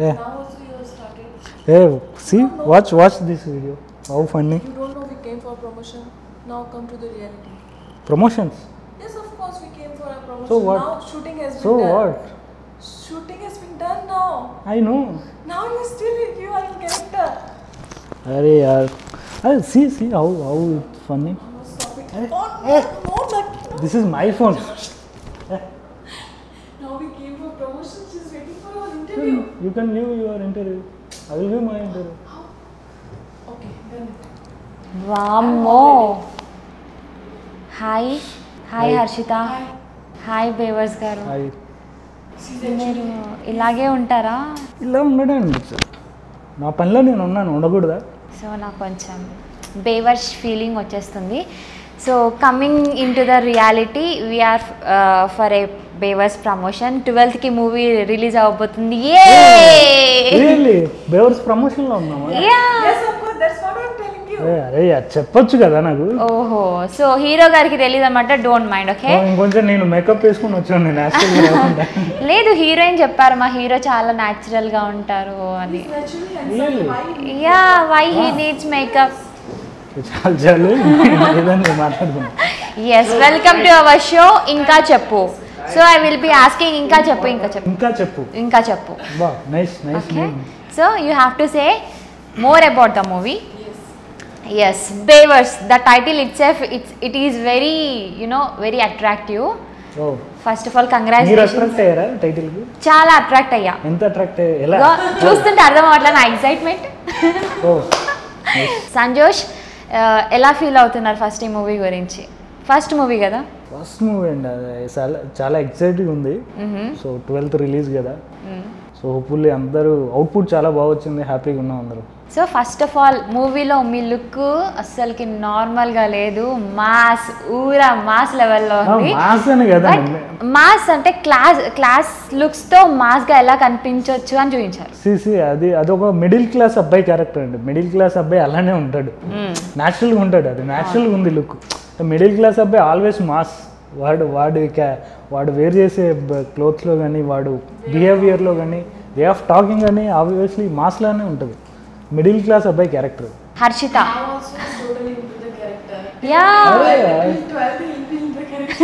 Yeah. Now also you have started. Hey, see, watch, watch this video. How funny. You don't know we came for promotion. Now come to the reality. Promotions. Yes, of course we came for a promotion. So what? Now shooting has been So done. what? Shooting has been done now. I know. Now you still you are in character. अरे यार अरे see see how how it's funny. Oh, stop it. Eh, Oh, eh. no, no, Lucky, no. This is my phone. Now we came for promotion. She's waiting for our interview. You can give your interview. I will give my interview. Okay, done. వామ్మో hi hi Hi. Harshitha Hi. Hi Bevars గారు I She's మీరు ఇలాగే ఉంటారా ఇలా ఉండడం అనిపించదు నా పనిలో నేను ఉన్నాను ఉండకూడదా సో నాకు కొంచెం బేవర్స్ ఫీలింగ్ వచ్చేస్తుంది so coming in to the reality we are for a Bevars promotion ట్వెల్త్కి movie release అవ్వబోతుంది ఏ రియల్లీ బేవర్స్ ప్రమోషన్లో ఉన్నామా Yes, of course. That's what I'm telling you. ఏ, అరే అది చెప్పొచ్చు కదా నాకు ఓహో సో హీరో గారికి తెలియదు అనమాట డోంట్ మైండ్ ఓకే ఇంకొంచెం నేను మేకప్ వేసుకొని వచ్చాను నేను యాక్చువల్గా రాకుండా లేదు హీరోయిన్ చెప్పారు మా హీరో చాలా natural గా ఉంటారు అని He's naturally handsome. Really? Why? Yeah why he needs makeup చాలు చాలు ఏదైనా మాట్లాడుకుంటాం yes welcome to our show ఇంకా చెప్పు so I will be asking ఇంకా చెప్పు ఇంకా చెప్పు ఇంకా చెప్పు ఇంకా చెప్పు బా nice nice okay so you have to say more about the movie yes Bevars the title itself it's it is very you know very attractive oh first of all మీరు కంగ్రాచులేషన్ అట్రాక్ట్ అయ్యారా టైటిల్కి చాలా అట్రాక్ట్ అయ్యా ఎంత attract ఎలా ఇగో, చూస్తుంటే అర్థం అవ్వట్లే నా ఎక్సైట్మెంట్ ఓ సంజోష్ ఆ, ఎలా ఫీల్ అవుతున్నారు ఫస్ట్ ఈ మూవీ గురించి ఫస్ట్ మూవీ కదా ఫస్ట్ మూవీ అండి అది చాలా చాలా ఎక్సైటింగ్ ఉంది సో ట్వెల్త్ రిలీజ్ కదా సో హోప్ఫుల్లీ అందరూ అవుట్పుట్ చాలా బాగా వచ్చింది హ్యాపీగా ఉన్నాం అందరూ సో ఫస్ట్ ఆఫ్ ఆల్ మూవీలో మీ లుక్ అస్సలకి నార్మల్గా లేదు మాస్ ఊరా మాస్ లెవెల్లో ఉంది మాస్ అని కదా బట్ మాస్ అంటే క్లాస్ క్లాస్ లుక్స్తో మాస్గా ఎలా కనిపించవచ్చు అని చూపించారు సిసి అది అదొక మిడిల్ క్లాస్ అబ్బాయి క్యారెక్టర్ అండి మిడిల్ క్లాస్ అబ్బాయి అలానే ఉంటాడు న్యాచురల్గా ఉంటాడు అది న్యాచురల్గా ఉంది లుక్ మిడిల్ క్లాస్ అబ్బాయి ఆల్వేస్ మాస్ వాడు వాడు ఇక వాడు వేర్ చేసే క్లోత్స్లో కానీ వాడు బిహేవియర్లో కానీ వే ఆఫ్ టాకింగ్ కానీ ఆబ్వియస్లీ మాస్లానే ఉంటుంది మిడిల్ క్లాస్ అబ్బాయి character Harshitha Now also is totally into the character. Yeah Till 12th he'll be in the character.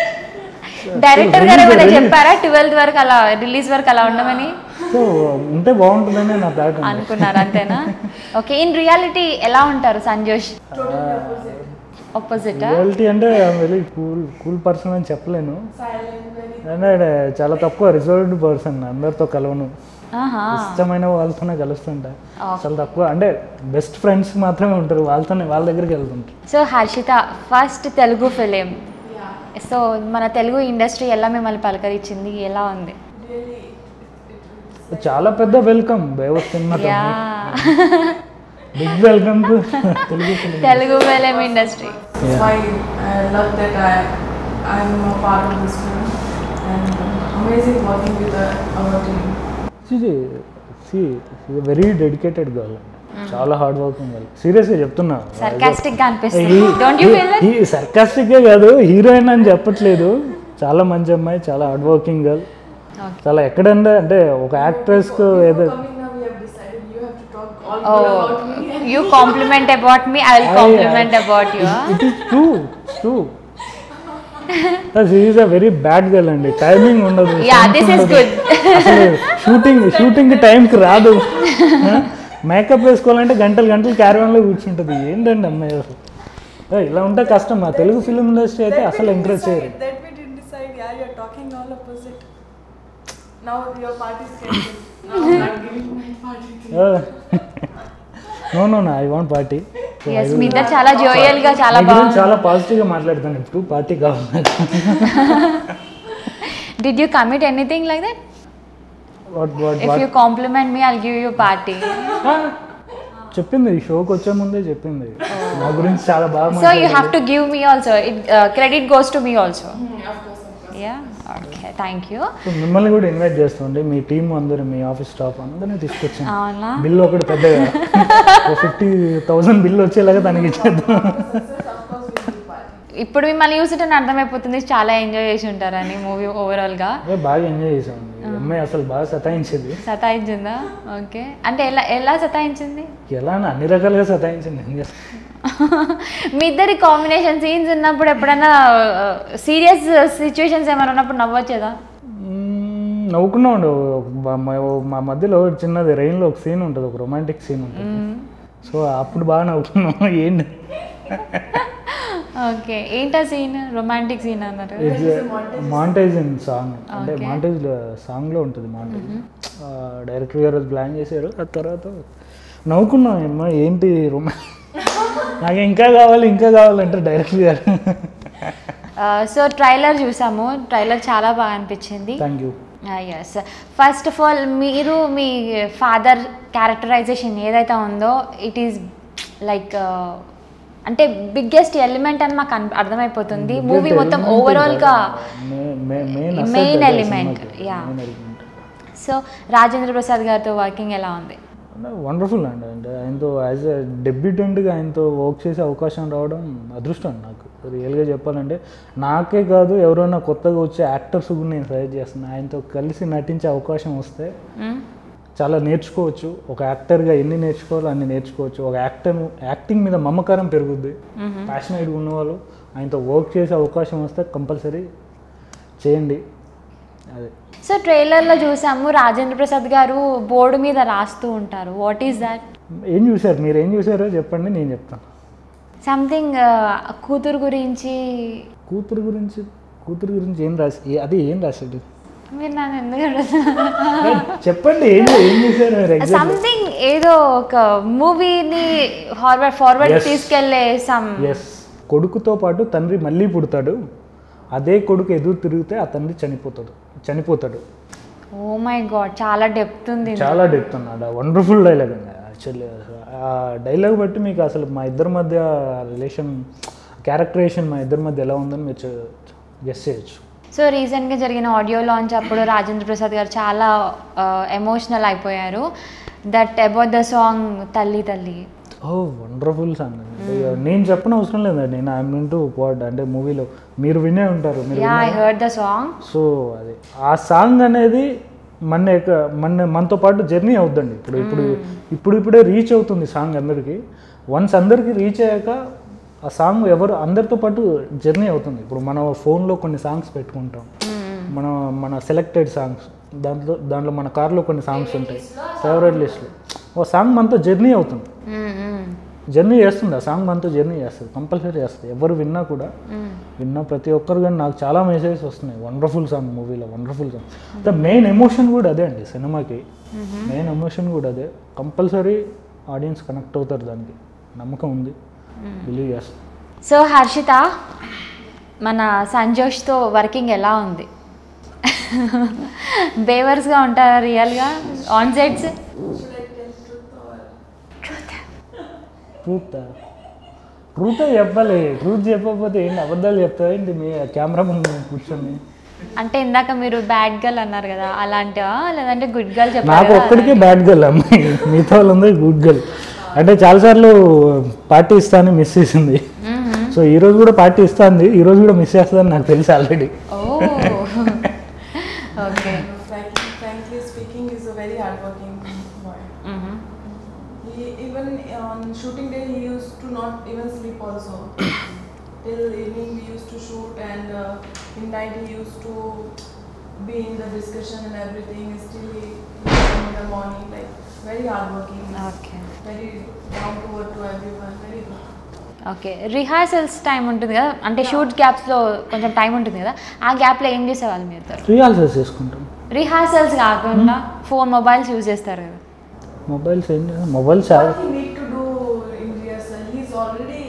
Director గారు ఏమైనా Release- చెప్పారా ట్వెల్త్ వరకు అలా రిలీజ్ వరకు అలా ఉండమని సో ఉంటే బాగుంటుందని నా ప్యాటర్న్ అనుకున్నారు అంతేనా ఓకే ఇన్ రియాలిటీ ఎలా ఉంటారు Sanjosh Totally opposite. Opposite reality అంటే వెరీ కూల్ కూల్ పర్సన్ అని చెప్పలేను Silent, very. అంటే చాలా తక్కువ రిజర్వ్డ్ పర్సన్ అందరితో కలవను ఆహా ఇష్టమైన వాళ్ళతోనే కలుస్తుంటా Okay. చాలా తక్కువ అంటే బెస్ట్ ఫ్రెండ్స్ మాత్రమే ఉంటారు వాళ్ళతోనే వాళ్ళ దగ్గరికి వెళ్తుంటారు so Harshitha first Telugu film Yeah. So మన తెలుగు ఇండస్ట్రీ ఎలా మిమ్మల్ని పలకరించింది ఎలా ఉంది Really, it, it, చాలా పెద్ద వెల్కమ్ బేవ సినిమా yeah big welcome to Telugu film Telugu film industry That's why I love that I I'm a part of this film and amazing working with the, our team. Very dedicated girl చాలా hard working girl సీరియస్గా చెప్తున్నా sarcastic గా అనిపిస్తుంది don't you feel ఈ సర్కాస్టిక్గా కాదు heroine అని చెప్పట్లేదు చాలా మంచి అమ్మాయి చాలా హార్డ్ వర్కింగ్ గర్ల్ Okay. చాలా ఎక్కడంటే అంటే ఒక యాక్ట్రెస్కు ఏదో Before coming now, we have decided you have to talk all oh good about me. and you compliment about me I will compliment about you it is true true is a very bad girl అండి timing ఉండదు yeah this is good అసలు shooting shooting టైంకి రాదు makeup వేసుకోవాలంటే గంటలు గంటలు క్యారవాన్లో కూర్చుంటుంది ఏంటండి అమ్మాయి అసలు ఏ, ఇలా ఉంటే కష్టం మా తెలుగు ఫిలిం ఇండస్ట్రీ అయితే That we అసలు didn't ఎంకరేజ్ చేయరు decide- That we didn't decide. Yeah, you're talking all opposite. Now your party is cancelled. Now I'm not giving my party. No no నా ఐ వాంట్ పార్టీ ఎస్ మీ ఇద్దరు చాలా జోయల్ గా చాలా బాగుంది చాలా పాజిటివ్గా మాట్లాడతాను ఇప్పుడు పార్టీ కావాలి did you commit anything like that what what if you compliment me I'll give you party చెప్పింది ఈ షోకి వచ్చే ముందే చెప్పింది నా గురించి చాలా బాగా సో యూ మాట్లాడింది. Have to give me also it credit goes to me also Hmm, of course, of course. Yeah okay thank you so మిమ్మల్ని కూడా ఇన్వైట్ చేస్తుండే మీ టీం అందరు మీ ఆఫీస్ స్టాఫ్ అందరినీ తీసుకొచ్చాను అవునా బిల్ ఒకటి పెద్దగా ఫిఫ్టీ థౌసండ్ బిల్ వచ్చేలాగా తనకి ఇచ్చేద్దాం Success, of course, we'll do party. ఇప్పుడు మిమ్మల్ని చూస్తుంటే నాకు అర్థమైపోతుంది చాలా ఎంజాయ్ చేసి ఉంటారని మూవీ ఓవరాల్గా అదే బాగా ఎంజాయ్ చేసామండి ఈ అమ్మాయి అసలు బాగా సతాయించింది సతాయించిందా ఓకే అంటే ఎలా ఎలా సతాయించింది ఎలా అని అన్ని రకాలుగా సతాయించింది ఏం చేస్తాం మీ ఇద్దరి కాంబినేషన్ సీన్స్ ఉన్నప్పుడు ఎప్పుడైనా సీరియస్ సిచ్యువేషన్స్ ఏమైనా ఉన్నప్పుడు నవ్వొచ్చేదా మ్మ్, నవ్వుకున్నా ఉండు మా- మా- మా మధ్యలో చిన్నది రెయిన్లో ఒక సీన్ ఉంటుంది ఒక రొమాంటిక్ సీన్ ఉంటుంది సో అప్పుడు బాగా నవ్వుకున్నాం ఏంటి ఓకే ఏంటా సీన్ రొమాంటిక్ సీన్ అన్నారు మాంటేజ్ ఇన్ సాంగ్ అంటే మాంటేజ్ సాంగ్లో ఉంటుంది మాంటేజ్ డైరెక్టర్ గారు ప్లాన్ చేశారు ఆ తర్వాత నవ్వుకున్నాం ఏమో ఏంటి రొమా నాకు ఇంకా కావాలి ఇంకా కావాలంటే డైరెక్టర్ గారు సో ట్రైలర్ చూసాము ట్రైలర్ చాలా బాగా అనిపించింది thank you yes first of all మీరు మీ ఫాదర్ క్యారెక్టరైజేషన్ ఏదైతే ఉందో ఇట్ ఈస్ లైక్ అంటే బిగ్గెస్ట్ ఎలిమెంట్ అని మాకు అన్- అర్థమైపోతుంది మూవీ మొత్తం ఓవరాల్గా Main element, yeah. So Rajendra Prasad గారితో వర్కింగ్ ఎలా ఉంది వండర్ఫుల్ అండి అంటే ఆయనతో యాజ్ ఎ డెబ్యూటెంట్గా ఆయనతో వర్క్ చేసే అవకాశం రావడం అదృష్టం నాకు రియల్గా చెప్పాలంటే నాకే కాదు ఎవరైనా కొత్తగా వచ్చే యాక్టర్స్ కూడా నేను సజెస్ట్ చేస్తున్నాను ఆయనతో కలిసి నటించే అవకాశం వస్తే మ్మ్? చాలా నేర్చుకోవచ్చు ఒక యాక్టర్గా ఎన్ని నేర్చుకోవాలో అన్ని నేర్చుకోవచ్చు ఒక యాక్టర్ యాక్టింగ్ మీద మమకారం పెరుగుద్ది ప్యాషనేట్గా ఉన్నవాళ్ళు ఆయనతో వర్క్ చేసే అవకాశం వస్తే కంపల్సరీ చేయండి అదే సో ట్రైలర్లో చూసాము రాజేంద్ర ప్రసాద్ గారు బోర్డు మీద రాస్తూ ఉంటారు వాట్ ఈస్ దాట్ ఏం చూసారు మీరు ఏం చూసారో చెప్పండి నేను చెప్తాను సంథింగ్ కూతురు గురించి కూతురు గురించి కూతురు గురించి ఏం రాసి ఏ- అది ఏం రాశాడు మీరు నన్ను ఎందుకు అడుగుతున్నారు? చెప్పండి ఏం ఏం చూసారు మీరు exact- సంథింగ్ ఏదో ఒక మూవీని ఫార్వర్డ్ ఫార్వర్డ్ Yes. తీసుకెళ్లే సమ్ ఎస్ కొడుకుతో పాటు తండ్రి మళ్ళీ పుడతాడు అదే కొడుకు ఎదురు తిరిగితే ఆ తండ్రి చనిపోతాడు చనిపోతాడు ఓ మై గాడ్ చాలా డెప్త్ ఉంది చాలా డెప్త్ అన్నాడు వండర్ఫుల్ డైలాగ్ అండి యాక్చువల్లీ ఆ డైలాగ్ బట్టి మీకు అసలు మా ఇద్దరి మధ్య రిలేషన్ క్యారెక్టరేషన్ మా ఇద్దరి మధ్య ఎలా ఉందని మీరు గెస్ చేయొచ్చు సో రీసెంట్గా జరిగిన ఆడియో లాంచ్ అప్పుడు రాజేంద్ర ప్రసాద్ గారు చాలా ఎమోషనల్ అయిపోయారు దట్ అబౌట్ ద సాంగ్ తల్లి తల్లి ఓ వండర్ఫుల్ సాంగ్ అండి నేను చెప్పిన అవసరం లేదండి నేను ఐఎమ్ టు వాట్ అంటే మూవీలో మీరు వినే ఉంటారు మీరు yeah I heard the song so అది ఆ సాంగ్ అనేది మన యొక్క- మన మనతో పాటు జర్నీ అవుద్దండి ఇప్పుడు ఇప్పుడు ఇప్పుడు ఇప్పుడే రీచ్ అవుతుంది సాంగ్ అందరికీ వన్స్ అందరికీ రీచ్ అయ్యాక ఆ సాంగ్ ఎవరు అందరితో పాటు జర్నీ అవుతుంది ఇప్పుడు మన ఫోన్లో కొన్ని సాంగ్స్ పెట్టుకుంటాం మన మన సెలెక్టెడ్ సాంగ్స్ దాంట్లో దాంట్లో మన కార్లో కొన్ని సాంగ్స్ ఉంటాయి ఫేవరెట్ లిస్ట్లో ఓ సాంగ్ మనతో జర్నీ అవుతుంది జర్నీ చేస్తుంది ఆ సాంగ్ మనతో జర్నీ చేస్తుంది కంపల్సరీ చేస్తుంది ఎవరు విన్నా కూడా విన్న ప్రతి ఒక్కరు కానీ నాకు చాలా మెసేజెస్ వస్తున్నాయి వండర్ఫుల్ సాంగ్ మూవీలో wonderful song the main emotion కూడా అదే అండి సినిమాకి మెయిన్ ఎమోషన్ కూడా అదే కంపల్సరీ ఆడియన్స్ కనెక్ట్ అవుతారు దానికి నమ్మకం ఉంది బిలీవ్ చేస్తాను సో హర్షిత మన సంజోష్తో వర్కింగ్ ఎలా ఉంది బేవర్స్గా ఉంటారా రియల్గా ఆన్ సెట్స్ ట్రూత్ ట్రూతే చెప్పాలి ట్రూత్ చెప్పకపోతే ఏంటి అబద్ధాలు చెప్తావు ఏంటి మీ కెమెరా ముందు కూర్చొని అంటే ఇందాక మీరు బ్యాడ్ గర్ల్ అన్నారు కదా అలాంటివా లేదంటే గుడ్ గర్ల్ చెప్పారు నాకు కదా ఒక్కడికే బ్యాడ్ గర్ల్ అమ్మాయి మిగతా వాళ్ళందరూ గుడ్ గర్ల్ అంటే చాలాసార్లు పార్టీ ఇస్తాను మిస్ చేసింది సో ఈ రోజు కూడా పార్టీ ఇస్తుంది ఈ రోజు కూడా మిస్ చేస్తుందని నాకు తెలుసు already oh okay Frankly, frankly speaking, he's a very hardworking boy. He even on shooting day he used to not even sleep also. Till evening we used to shoot and uh, in night he used to be in the discussion and everything. Still he he come in the morning like very hardworking. Okay Very down to earth to everyone. Very good. Okay rehearsals time ఉంటుంది కదా అంటే shoot గ్యాప్స్లో కొంచెం time ఉంటుంది కదా ఆ గ్యాప్లో ఏం చేసేవాళ్ళు మీరు రిహార్సల్స్ చేసుకుంటాం రిహార్సల్స్ కాకుండా ఫోన్ మొబైల్స్ యూజ్ చేస్తారు కదా మొబైల్స్ ఏం మొబైల్ చాలా What he need to do in rehearsal? He's already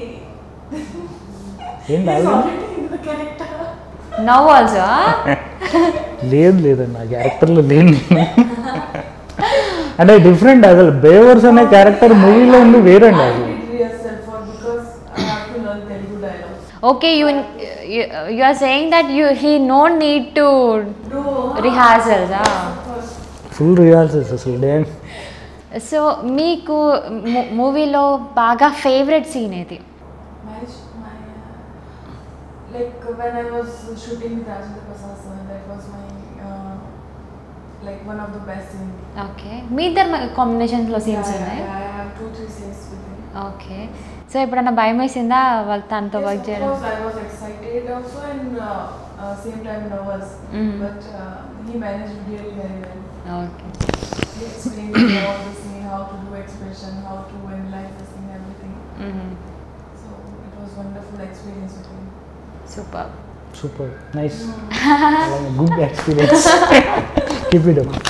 ఏం he's లేదు already in the character. Now also లేదు లేదండి నా క్యారెక్టర్లో లేను నేను అంటే డిఫరెంట్ అసలు బేవర్స్ అనే క్యారెక్టర్ మూవీలో ఉంది వేరండి I అసలు did rehearsal for because I have to learn Telugu dialogues. Okay you you are saying that you he no need to Do rehearsals full rehearsals అసలు డే సో మీకు మూవీలో బాగా ఫేవరెట్ సీన్ ఏది my my uh, like when I was shooting with Rajendra Prasad sir, that was my uh, like one of the best scenes. Okay మీ ఇద్దరు కాంబినేషన్స్లో scenes yeah, ఉన్నాయి yeah, I have two three scenes with him. Okay so ఎప్పుడన్నా భయం వేసిందా వాళ్ళు తనతో Yes, work of చేయడం course, I was excited also and uh, uh, same time nervous, Mhm. but uh, he managed really very well. Okay He explained me all the scene, how to do expression, how to analyze the scene, everything. So it was wonderful experience with him. Super super nice good experience keep it up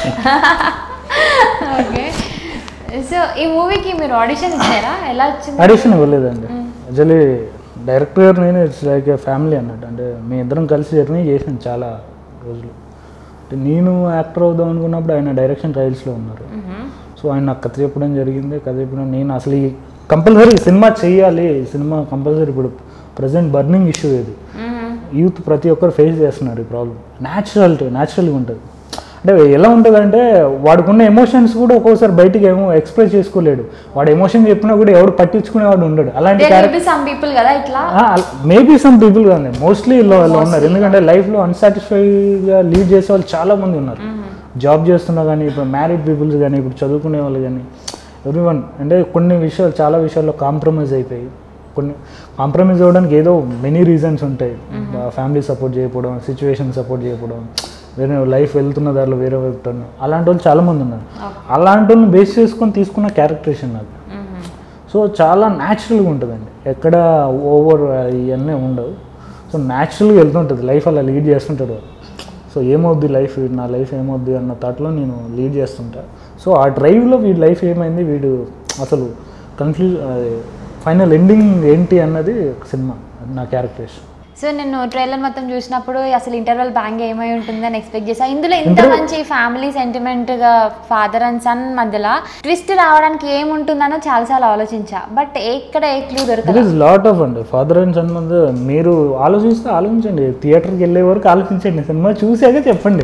okay so ఈ మూవీకి మీరు audition ఇచ్చారా ఎలా వచ్చింది addition ఇవ్వలేదండి actually director గారు నేను it's like A family అన్నట్టు అంటే మీ ఇద్దరం కలిసి జర్నీ చేసాను చాలా రోజులు అంటే నేను యాక్టర్ అవుదాం అనుకున్నప్పుడు ఆయన డైరెక్షన్ ట్రయల్స్లో ఉన్నారు సో ఆయన నాకు కథ చెప్పడం జరిగింది కథ చెప్పడం నేను అసలు ఈ కంపల్సరీ సినిమా చేయాలి ఈ సినిమా కంపల్సరీ ఇప్పుడు ప్రజెంట్ బర్నింగ్ ఇష్యూ ఇది యూత్ ప్రతి ఒక్కరు ఫేస్ చేస్తున్నారు ఈ ప్రాబ్లం న్యాచురల్టీ న్యాచురల్గా ఉంటుంది అంటే ఎలా ఉంటుందంటే వాడుకున్న ఎమోషన్స్ కూడా ఒక్కోసారి బయటికి ఏమో ఎక్స్ప్రెస్ చేసుకోలేడు వాడు ఎమోషన్ చెప్పినా కూడా ఎవడు పట్టించుకునేవాడు ఉండడు అలాంటి there character will be some people కదా ఇట్లా మేబీ సమ్ పీపుల్ కానీ మోస్ట్లీ ఇలా ఇలా ఉన్నారు ఎందుకంటే లైఫ్లో అన్సాటిస్ఫైడ్గా లీడ్ చేసే వాళ్ళు చాలా మంది ఉన్నారు జాబ్ చేస్తున్నా కానీ ఇప్పుడు మ్యారీడ్ పీపుల్స్ కానీ ఇప్పుడు చదువుకునే వాళ్ళు కానీ ఎవ్రీ వన్ అంటే కొన్ని విషయాలు చాలా విషయాల్లో కాంప్రమైజ్ అయిపోయి కొన్ని కాంప్రమైజ్ అవ్వడానికి ఏదో మెనీ రీజన్స్ ఉంటాయి ఫ్యామిలీ సపోర్ట్ చేయకపోవడం సిచ్యువేషన్ సపోర్ట్ చేయకపోవడం వేరే లైఫ్ వెళ్తున్న దారిలో వేరే వెళ్తాను అలాంటి వాళ్ళు చాలామంది ఉన్నారు అలాంటి వాళ్ళని బేస్ చేసుకొని తీసుకున్న క్యారెక్టరేషన్ నాకు సో చాలా న్యాచురల్గా ఉంటుందండి ఎక్కడ ఓవర్ ఇవన్నీ ఉండవు సో న్యాచురల్గా వెళ్తుంటుంది లైఫ్ అలా లీడ్ చేస్తుంటాడు వాడు. సో ఏమవుద్ది లైఫ్ నా లైఫ్ ఏమవుద్ది అన్న థాట్లో నేను లీడ్ చేస్తుంటా సో ఆ డ్రైవ్లో వీడి లైఫ్ ఏమైంది వీడు అసలు కన్ఫ్యూజ్ ఫైనల్ ఎండింగ్ ఏంటి అన్నది ఒక సినిమా అది నా క్యారెక్టరేషన్ సో నేను ట్రైలర్ మొత్తం చూసినప్పుడు అసలు ఇంటర్వెల్ బ్యాంగ్ ఏమై ఉంటుందని ఎక్స్పెక్ట్ చేసా ఇందులో ఇంత Interval- మంచి ఫ్యామిలీ సెంటిమెంట్ గా ఫాదర్ అండ్ సన్ మధ్యలో ట్విస్ట్ రావడానికి ఏముంటుందనో చాలా చాలా ఆలోచించా బట్ ఎక్కడ ఏ క్లూ దర్ దొరకదు ఇస్ లాట్ ఆఫ్ అండి ఫాదర్ అండ్ సన్ మధ్య మీరు ఆలోచిస్తే ఆలోచించండి థియేటర్కి వెళ్ళే వరకు ఆలోచించండి సినిమా చూసాక చెప్పండి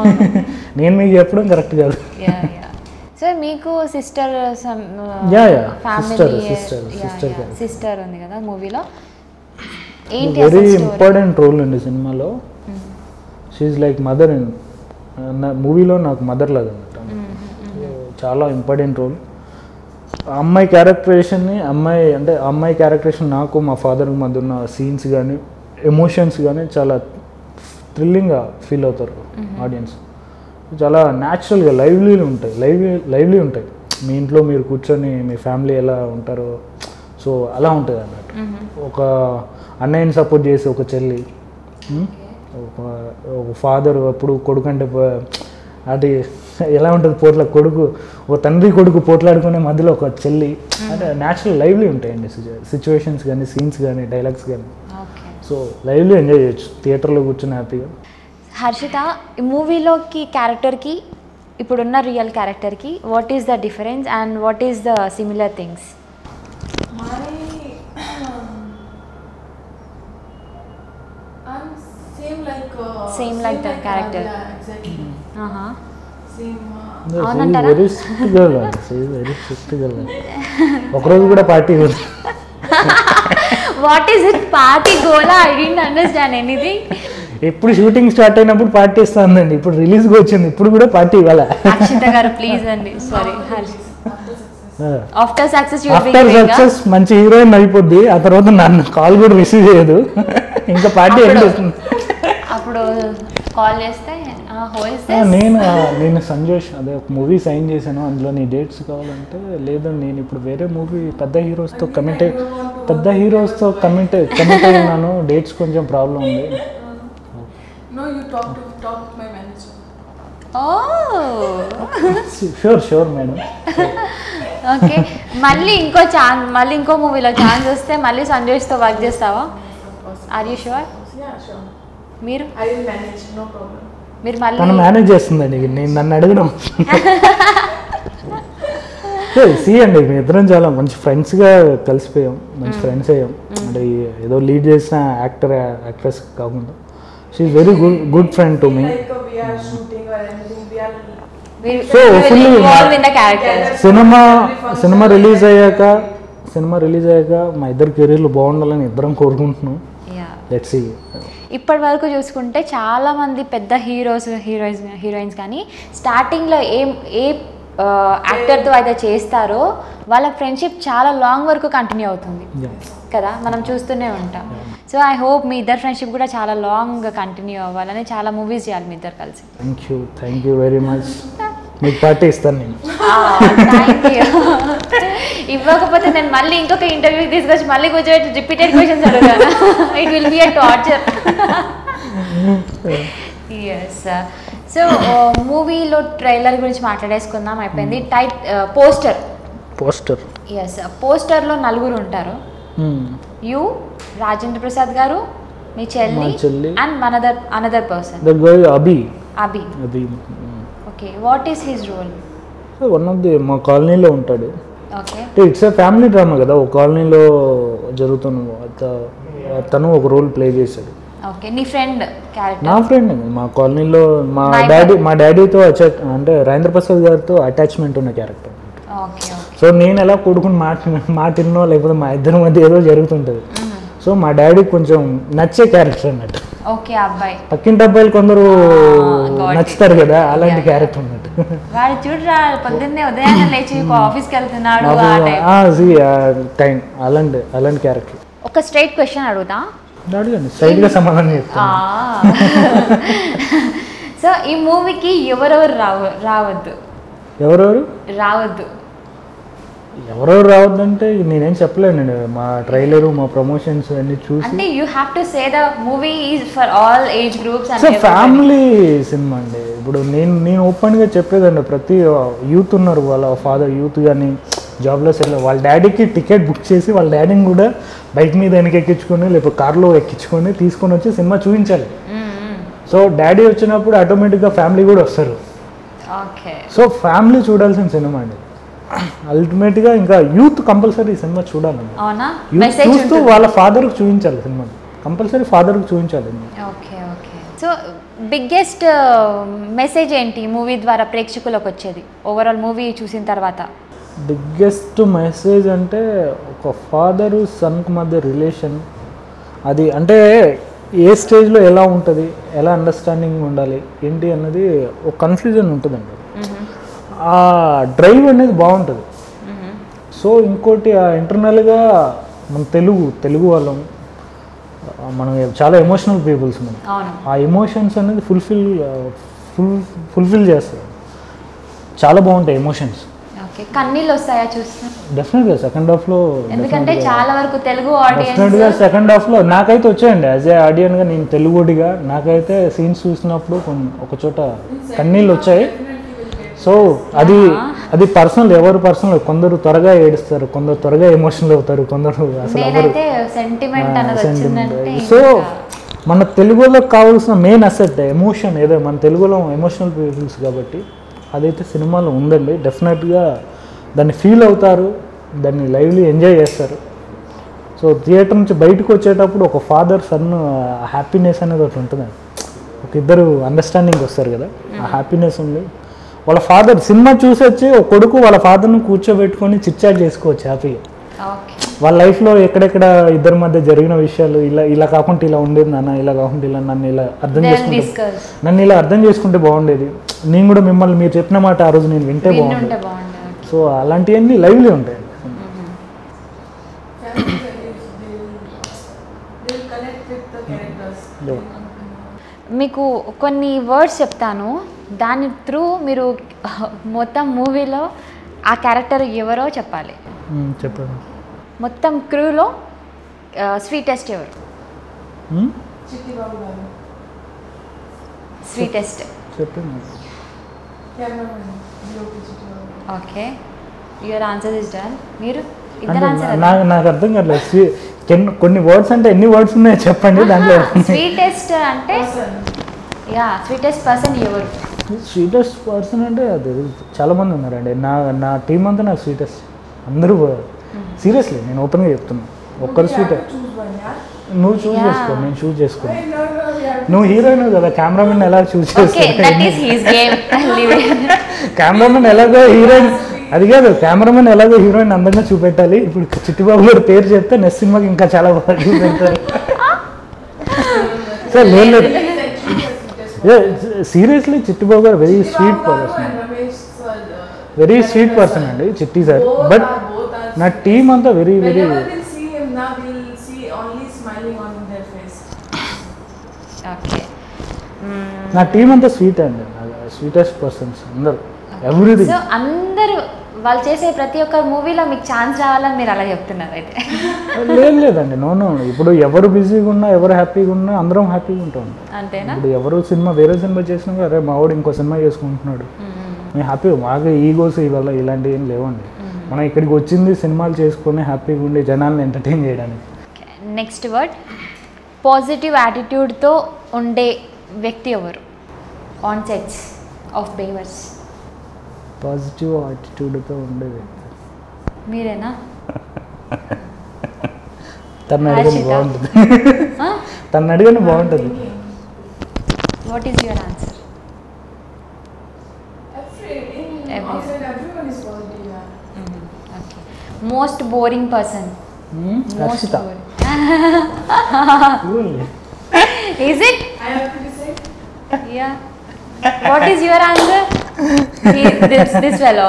నేను మీకు చెప్పడం కరెక్ట్ కాదు సో మీకు sister Yeah, yeah. Family Sister, sister, sister character. Sister ఉంది కదా మూవీలో ఏంటి వెరీ అసలు story? ఇంపార్టెంట్ రోల్ అండి సినిమాలో షీఈ్ లైక్ మదర్ ఇన్ మూవీలో నాకు మదర్ లాగా అనమాట చాలా ఇంపార్టెంట్ రోల్ అమ్మాయి క్యారెక్టరేషన్ని అమ్మాయి అంటే ఆ అమ్మాయి క్యారెక్టరేషన్ నాకు మా ఫాదర్కి మధ్య ఉన్న సీన్స్ కానీ ఎమోషన్స్ కానీ చాలా థ్రిల్లింగ్గా ఫీల్ అవుతారు ఆడియన్స్ చాలా న్యాచురల్గా లైవ్లీ ఉంటాయి లైవ్లీ లైవ్లీ ఉంటాయి మీ ఇంట్లో మీరు కూర్చొని మీ ఫ్యామిలీ ఎలా ఉంటారో సో అలా ఉంటుంది అన్నట్టు ఒక అన్నయ్యని సపోర్ట్ చేసి ఒక చెల్లి ఉమ్, ఒక ఒక ఫాదర్ అప్పుడు కొడుకు అంటే ప- అది ఎలా ఉంటుంది పోట్ల కొడుకు ఒక తండ్రి కొడుకు పోట్లాడుకునే మధ్యలో ఒక చెల్లి అంటే న్యాచురల్ లైవ్లీ ఉంటాయండి సిచ్యువేషన్స్ కానీ సీన్స్ కానీ డైలాగ్స్ కానీ ఓకే సో లైవ్లీ ఎంజాయ్ చేయొచ్చు థియేటర్లో కూర్చొని హ్యాపీగా హర్షిత ఈ మూవీలోకి క్యారెక్టర్కి ఇప్పుడున్న రియల్ క్యారెక్టర్కి what is the difference and what is the similar things My, I'm same like. Uh, Same like the uh, character. yeah, exactly. Same. Uh, అవునంటారా? వెరీ స్ట్రిక్ట్ గర్ల్ అండి వెరీ స్ట్రిక్ట్ గర్ల్ అండి ఒకరోజు కూడా party what is it party గోలా I didn't understand anything ఎప్పుడు shooting start అయినప్పుడు party ఇస్తుందండి ఇప్పుడు రిలీజ్కి వచ్చింది ఇప్పుడు కూడా పార్టీ ఇవ్వాలా అక్షిత గారు ప్లీజ్ అండి sorry after success after success మంచి హీరోయిన్ అయిపోద్ది ఆ తర్వాత నన్ను కాల్ కూడా రిసీవ్ చేయదు ఇంకా పార్టీ ఏం అప్పుడు- చేస్తుంది అప్పుడు కాల్ చేస్తే హోల్స్ ఆ, నేను ఆ, నేను సంజోష్ అదే ఒక మూవీ సైన్ చేశాను అందులో నీ డేట్స్ కావాలంటే లేదు నేను ఇప్పుడు వేరే మూవీ పెద్ద హీరోస్తో కమిట్ అయి పెద్ద హీరోస్తో కమిట్ కమిట్ అయినాను డేట్స్ కొంచెం ప్రాబ్లం ఉంది no, you talk to talk with my manager. Oh sure sure madam okay మళ్ళీ ఇంకో ఛాన్స్ మళ్ళీ ఇంకో మూవీలో ఛాన్స్ వస్తే మళ్ళీ సంజయ్స్తో వర్క్ చేస్తావా Of course. Are you sure Yeah, sure. మీరు I will manage. No problem. మీరు తను మళ్ళీ మేనేజ్ చేస్తుందండి నేను నన్ను అడగడం సి అండి మీ ఇద్దరం చాలా మంచి ఫ్రెండ్స్గా కలిసిపోయాం మంచి ఫ్రెండ్స్ అయ్యాం అంటే ఈ ఏదో లీడ్ చేసిన యాక్టర్ యాక్ట్రెస్ కాకుండా she very good good friend to me Like uh, we are shooting or anything, we are. So, fully involve in the character cinema cinema release అయ్యాక సినిమా రిలీజ్ అయ్యాక మా ఇద్దరు కెరీర్లు బాగుండాలని ఇద్దరం కోరుకుంటున్నాం యా లెట్ సి ఇప్పటి వరకు చూసుకుంటే చాలా మంది పెద్ద హీరోస్ హీరోయిన్స్ హీరోయిన్స్ కానీ స్టార్టింగ్లో ఏ ఏ యాక్టర్తో అయితే చేస్తారో వాళ్ళ ఫ్రెండ్షిప్ చాలా లాంగ్ వరకు కంటిన్యూ అవుతుంది కదా మనం చూస్తూనే ఉంటాం సో ఐ హోప్ మీ ఇద్దరు ఫ్రెండ్షిప్ కూడా చాలా లాంగ్ కంటిన్యూ అవ్వాలని చాలా మూవీస్ చేయాలి మీ ఇద్దరు కలిసి thank you thank you very much మీకు పార్టీ ఇస్తాను నేను థ్యాంక్ యూ ఇవ్వకపోతే నేను మళ్ళీ ఇంకొక ఇంటర్వ్యూకి తీసుకొచ్చి మళ్ళీ కూర్చోబెట్టి రిపీటెడ్ క్వశ్చన్స్ అడుగుతాను it will be a torture yes so మూవీలో ట్రైలర్ గురించి మాట్లాడేసుకుందాం అయిపోయింది టైట్ పోస్టర్ పోస్టర్ ఎస్ పోస్టర్లో నలుగురు ఉంటారు యూ రాజేంద్ర ప్రసాద్ గారు మీ చెల్లి మా చెల్లి. అండ్ మనదర్ another person the girl Abhi Abhi Abhi okay what is his role one of the మా కాలనీలో ఉంటాడు ఓకే అంటే ఇట్స్ ఏ ఫ్యామిలీ డ్రామా కదా ఒక కాలనీలో జరుగుతున్న అత- తను ఒక రోల్ ప్లే చేశాడు ఓకే నీ ఫ్రెండ్ క్యారెక్టర్ నా ఫ్రెండ్ మా కాలనీలో మా My డాడీ friend. మా డాడీతో అటాచ్ అంటే రాజేంద్ర ప్రసాద్ గారితో అటాచ్మెంట్ ఉన్న క్యారెక్టర్ ఓకే ఓకే సో నేను ఎలా కొడుకుని మాట మాటిన్నో లేకపోతే మా ఇద్దరి మధ్య ఏదో జరుగుతుంటుంది సో మా డాడీకి కొంచెం నచ్చే క్యారెక్టర్ అన్నట్టు ఓకే అబ్బాయి పక్కింటి అబ్బాయిలు కొందరు got it. నచ్చుతారు కదా అలాంటి Yeah, క్యారెక్టర్ అన్నట్టు వాడు చూడరా పొద్దున్నే ఉదయాన్నే లేచి ఆఫీస్కి వెళ్తున్నాడు ఆ టైం టైం అలాంటి అలాంటి క్యారెక్టర్ ఒక స్ట్రైట్ క్వశ్చన్ అడుగుతా అడగండి సైడ్గా సమాధానం చెప్తాను సో ఈ మూవీకి ఎవరెవరు రావ రావద్దు ఎవరెవరు రావద్దు ఎవరెవరు రావద్దంటే నేనేం చెప్పలేనండి మా ట్రైలరు మా ప్రమోషన్స్ అన్ని చూసి అంటే you have to say the movie is for all age groups so and family cinema అండి ఇప్పుడు నేను నేను ఓపెన్గా చెప్పేదండి ప్రతి యూత్ ఉన్నారు వాళ్ళ ఫాదర్ యూత్ కానీ జాబ్లో సెటిల్ వాళ్ళ డాడీకి టికెట్ బుక్ చేసి వాళ్ళ డాడీని కూడా బైక్ మీద వెనక ఎక్కించుకొని లేకపోతే కార్లో ఎక్కించుకొని తీసుకొని వచ్చి సినిమా చూపించాలి సో డాడీ వచ్చినప్పుడు ఆటోమేటిక్గా ఫ్యామిలీ కూడా వస్తారు ఓకే సో ఫ్యామిలీ చూడాల్సిన సినిమా అండి అల్టిమేట్గా ఇంకా యూత్ కంపల్సరీ సినిమా చూడాలండి అవునా యూత్ మెసేజ్ చూస్తూ వాళ్ళ ఫాదర్కి చూపించాలి సినిమా కంపల్సరీ ఫాదర్కి చూపించాలి okay okay so biggest message ఏంటి మూవీ ద్వారా ప్రేక్షకులకు వచ్చేది ఓవరాల్ మూవీ చూసిన తర్వాత బిగ్గెస్ట్ మెసేజ్ అంటే ఒక ఫాదరు సన్కి మధ్య రిలేషన్ అది అంటే ఏ స్టేజ్లో ఎలా ఉంటుంది ఎలా అండర్స్టాండింగ్ ఉండాలి ఏంటి అన్నది ఒక కన్ఫ్యూజన్ ఉంటుందండి ఆ డ్రైవ్ అనేది బాగుంటుంది సో ఇంకోటి ఆ ఇంటర్నల్గా మన తెలుగు తెలుగు వాళ్ళం ఆ, మనం చాలా ఎమోషనల్ పీపుల్స్ మనం అవును ఆ ఎమోషన్స్ అనేది ఫుల్ఫిల్ ఫుల్ ఫుల్ఫిల్ చేస్తారు చాలా బాగుంటాయి ఎమోషన్స్ ఓకే కన్నీళ్ళు వస్తాయా చూస్తే డెఫినెట్గా సెకండ్ హాఫ్లో ఎందుకంటే చాలా వరకు తెలుగు ఆడియన్స్ డెఫినెట్గా సెకండ్ హాఫ్లో నాకైతే వచ్చాయండి యాజ్ ఏ ఆడియన్గా నేను తెలుగుడిగా నాకైతే సీన్స్ చూసినప్పుడు కొన్ని ఒక చోట కన్నీళ్ళు వచ్చాయి సో అది అది పర్సనల్ ఎవరు పర్సనల్ కొందరు త్వరగా ఏడుస్తారు కొందరు త్వరగా ఎమోషనల్ అవుతారు కొందరు అసలు ఎవరు నేనైతే సెంటిమెంట్ అన్నది వచ్చిందంటే సో ఇంకా మన తెలుగులో కావాల్సిన మెయిన్ అసెట్ ఎమోషన్ ఏదో మన తెలుగులో ఎమోషనల్ పీపుల్స్ కాబట్టి అదైతే సినిమాలో ఉందండి డెఫినెట్గా దాన్ని ఫీల్ అవుతారు దాన్ని లైవ్లీ ఎంజాయ్ చేస్తారు సో థియేటర్ నుంచి బయటకు వచ్చేటప్పుడు ఒక ఫాదర్ సన్ హ్యాపీనెస్ అనేది ఒకటి ఉంటుంది ఒక ఇద్దరు అండర్స్టాండింగ్ వస్తారు కదా ఆ హ్యాపీనెస్ ఉంది వాళ్ళ ఫాదర్ సినిమా చూసి వచ్చి ఒక కొడుకు వాళ్ళ ఫాదర్ని కూర్చోబెట్టుకొని చిట్చాట్ చేసుకోవచ్చు హ్యాపీగా ఓకే వాళ్ళ లైఫ్లో ఎక్కడెక్కడ ఇద్దరి మధ్య జరిగిన విషయాలు ఇలా ఇలా కాకుండా ఇలా ఉండేది నాన్న ఇలా కాకుండా ఇలా నన్ను ఇలా అర్థం చేసుకుంటే డిస్కస్ నన్ను ఇలా అర్థం చేసుకుంటే బాగుండేది నేను కూడా మిమ్మల్ని మీరు చెప్పిన మాట ఆ రోజు నేను వింటే బాగుండేది విన్నుంటే బాగుండేది సో అలాంటివన్నీ లైవ్లీ ఉంటాయి Family values, they will, they will connect with the characters. Yeah. మీకు కొన్ని వర్డ్స్ చెప్తాను దాని త్రూ మీరు మొత్తం మూవీలో ఆ క్యారెక్టర్ ఎవరో చెప్పాలి మ్మ్, చెప్పండి మొత్తం క్రూలో స్వీటెస్ట్ ఎవరు మ్మ్? Chitti Babu Garu, స్వీటెస్ట్ చెప్పండి cameraman, DOP Chitti Babu. Okay your answer is done మీరు అంటే ఇద్దరు ఆన్సర్ నాకు నాకు అర్థం కావట్లేదు స్వీ- కెన్- కొన్ని వర్డ్స్ అంటే ఎన్ని వర్డ్స్ ఉన్నాయో చెప్పండి దాంట్లో స్వీటెస్ట్ అంటే Person, యా స్వీటెస్ట్ పర్సన్ ఎవరు స్వీటెస్ట్ పర్సన్ అంటే అది చాలా మంది ఉన్నారండి నా నా టీం అంతా నాకు స్వీటెస్ట్ అందరూ సీరియస్లీ నేను ఓపెన్గా చెప్తున్నా ఒక్కరు we have sweet to choose one, yeah? నువ్వు చూస్ Yeah. చేసుకో నేను చూస్ చేసుకోను Hey, no, no, we have నువ్వు హీరోయిన్ కదా కెమెరామెన్ ఎలా చూస్ ఓకే దట్ ఈస్ చేసుకో హీస్ గేమ్ కెమెరామెన్ ఎలాగో హీరోయిన్ అది కాదు కెమెరామెన్ ఎలాగో హీరోయిన్ అందంగా చూపెట్టాలి ఇప్పుడు చిట్టిబాబు గారి పేరు చెప్తే నెక్స్ట్ సినిమాకి ఇంకా చాలా బాగా చూపెడతారు సార్ లేదు లేదు He's actually the sweetest seriously Chittibabu garu very sweet Babu person and Ramesh sir, uh, very characters sweet are- person అండి Chitti sir both but are- both are నా sweet. టీం అంతా very very Whenever we'll see him now, we'll see only smiling on their face. Okay నా team అంతా sweet అండి sweetest persons అందరు everything so అందరూ వాళ్ళు చేసే ప్రతి ఒక్క మూవీలో మీకు ఛాన్స్ రావాలని మీరు అలా చెప్తున్నారు అయితే లేదు లేదండి నో నో ఇప్పుడు ఎవరు బిజీగా ఉన్నా ఎవరు హ్యాపీగా ఉన్నా అందరం హ్యాపీగా ఉంటాం అంతేనా ఇప్పుడు ఎవరు సినిమా వేరే సినిమా చేసినా కూడా, అరే మా వాడు ఇంకో సినిమా చేసుకుంటున్నాడు మేము హ్యాపీ మాకు ఈగోస్ ఇవల్ల ఇలాంటివి ఏం లేవండి మనం ఇక్కడికి వచ్చింది సినిమాలు చేసుకొని హ్యాపీగా ఉండి జనాల్ని ఎంటర్టైన్ చేయడానికి నెక్స్ట్ వర్డ్ పాజిటివ్ యాటిట్యూడ్తో ఉండే వ్యక్తి ఎవరు ఆన్ సెట్స్ ఆఫ్ బేవర్స్ పాజిటివ్ యాటిట్యూడ్తో ఉండేది మీరేనా తను అడిగిన హర్షిత. బాగుంటుంది తను అడిగిన బాగుంటుంది what is your answer Every, in Every- outside, everyone is positive. Yeah. Okay most boring person most Harshita boring is it I have to be said. Yeah. What is your answer? He, this this fellow.